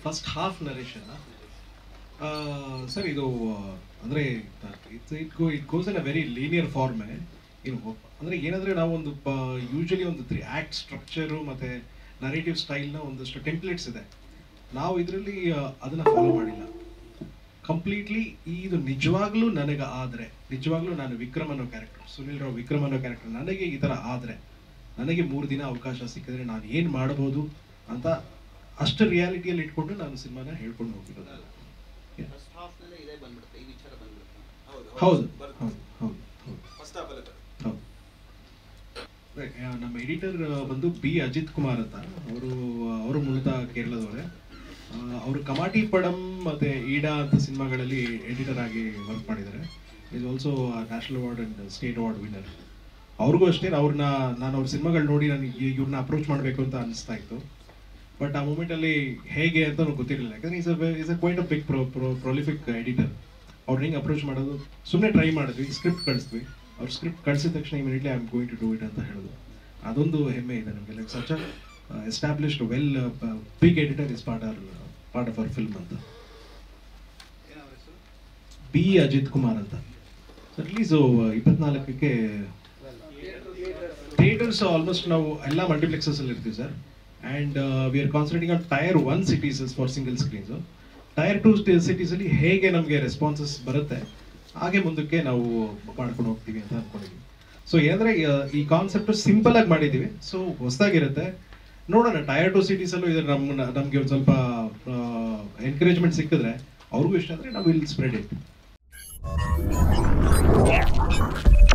First half narration sir ಇದು ಆ, ಅಂದ್ರೆ it's it go it goes in a very linear form ಇನ್ನು ಅಂದ್ರೆ ಏನಂದ್ರೆ ನಾವು ಒಂದು ಯೂಶಲಿ ಒಂದು ತ್ರೀ ಆಕ್ಟ್ ಸ್ಟ್ರಕ್ಚರು ಮತ್ತೆ ನರೇಟಿವ್ ಸ್ಟೈಲ್ನ ಒಂದಷ್ಟು ಟೆಂಪ್ಲೇಟ್ಸ್ ಇದೆ ನಾವು ಇದರಲ್ಲಿ ಅದನ್ನ ಫಾಲೋ ಮಾಡಿಲ್ಲ ಕಂಪ್ಲೀಟ್ಲಿ ಇದು ನಿಜವಾಗ್ಲೂ ನನಗೆ ಆದ್ರೆ ನಿಜವಾಗ್ಲೂ ನಾನು ವಿಕ್ರಮ್ ಅನ್ನೋ ಕ್ಯಾರೆಕ್ಟರ್ ಸುನಿಲ್ ರಾವ್ ವಿಕ್ರಮ್ ಅನ್ನೋ ಕ್ಯಾರೆಕ್ಟರ್ ನನಗೆ ಈ ತರ ಆದ್ರೆ ನನಗೆ ಮೂರು ದಿನ ಅವಕಾಶ ಸಿಕ್ಕಿದ್ರೆ ನಾನು ಏನ್ ಮಾಡ್ಬೋದು ಅಂತ ಅಷ್ಟು ರಿಯಾಲಿಟಿಯಲ್ಲಿ ಇಟ್ಕೊಂಡು ನಾನು ಸಿನಿಮಾನ ಹೇಳ್ಕೊಂಡು ಹೋಗಿರೋದು ಫಸ್ಟ್ ಹಾಫ್ನಲ್ಲೇ ಇದೇ ಬಂದ್ಬಿಡುತ್ತೆ ಈ ವಿಚಾರ ಬಂದ್ಬಿಡುತ್ತೆ ಹೌದು ಹೌದು ಹೌದು ಹೌದು ಫಸ್ಟ್ ಹಾಫ್ ಅಲ್ಲೇ ಬರುತ್ತೆ. ಹೌದು ಅದೇ, ಆ, ನಮ್ಮ ಎಡಿಟರ್ ಬಂದು ಬಿ ಅಜಿತ್ ಕುಮಾರ್ ಅಂತ ಅವರು ಅವರು ಮೂಲತಃ ಕೇರಳದವರೇ ಅವರು ಕಮಾಟಿ ಪಡಂ ಮತ್ತೆ ಈಡಾ ಅಂತ ಸಿನಿಮಾಗಳಲ್ಲಿ ಎಡಿಟರ್ ಆಗಿ ವರ್ಕ್ ಮಾಡಿದ್ದಾರೆ is also national award and state award winner ಅವ್ರಿಗೂ ಅಷ್ಟೇ ಅವ್ರನ್ನ ನಾನು ಅವ್ರ ಸಿನಿಮಾಗಳು ನೋಡಿ ನನಗೆ ಇವ್ರನ್ನ ಅಪ್ರೋಚ್ ಮಾಡಬೇಕು ಅಂತ ಅನಿಸ್ತಾ ಇತ್ತು ಬಟ್ ಆ ಮೂಮೆಂಟಲ್ಲಿ ಹೇಗೆ ಅಂತ ನನಗೆ ಗೊತ್ತಿರಲಿಲ್ಲ ಯಾಕಂದ್ರೆ is is a quite a big pro prolific editor ಅವ್ರು ಹೆಂಗೆ ಅಪ್ರೋಚ್ ಮಾಡೋದು ಸುಮ್ಮನೆ ಟ್ರೈ ಮಾಡಿದ್ವಿ ಸ್ಕ್ರಿಪ್ಟ್ ಕಳಿಸ್ವಿ ಅವ್ರು ಸ್ಕ್ರಿಪ್ಟ್ ಕಳಿಸಿದ ತಕ್ಷಣ immediately I am going to do it ಅಂತ ಹೇಳೋದು ಅದೊಂದು ಹೆಮ್ಮೆ ಇದೆ ನಮಗೆ like such established well big editor is part are part of our film ಅಂತ ಏನವ್ರ ಹೆಸರು ಬಿ ಅಜಿತ್ ಕುಮಾರ್ ಅಂತ ರಿಲೀಸು ಇಪ್ಪತ್ನಾಲ್ಕಕ್ಕೆ ಥಿಯೇಟರ್ಸ್ ಆಲ್ಮೋಸ್ಟ್ ನಾವು ಎಲ್ಲ ಮಲ್ಟಿಪ್ಲೆಕ್ಸಸ್ ಅಲ್ಲಿ ಇರ್ತೀವಿ sir and we are concentrating on tier one cities for single screens tier two cities ಅಲ್ಲಿ ಹೇಗೆ ನಮಗೆ ರೆಸ್ಪಾನ್ಸಸ್ ಬರುತ್ತೆ ಹಾಗೆ ಮುಂದಕ್ಕೆ ನಾವು ಮಾಡ್ಕೊಂಡು ಹೋಗ್ತೀವಿ ಅಂತ ಅನ್ಕೊಂಡಿದ್ವಿ ಸೊ ಏನಂದ್ರೆ ಆ, ಈ ಕಾನ್ಸೆಪ್ಟ್ ಸಿಂಪಲ್ ಆಗಿ ಮಾಡಿದೀವಿ ಸೊ ಹೊಸದಾಗಿರುತ್ತೆ ನೋಡೋಣ ಟೈರ್ ಟು ಸಿಟೀಸ್ ಅಲ್ಲೂ ಇದ್ರ ನಮ್ ನಮ್ಗೆ ಒಂದು ಸ್ವಲ್ಪ ಎನ್ಕರೇಜ್ಮೆಂಟ್ ಸಿಕ್ಕಿದ್ರೆ ಅವ್ರಿಗೂ ಇಷ್ಟ ಅಂದ್ರೆ ನಾವು ವಿಲ್ ಸ್ಪ್ರೆಡ್ ಇಟ್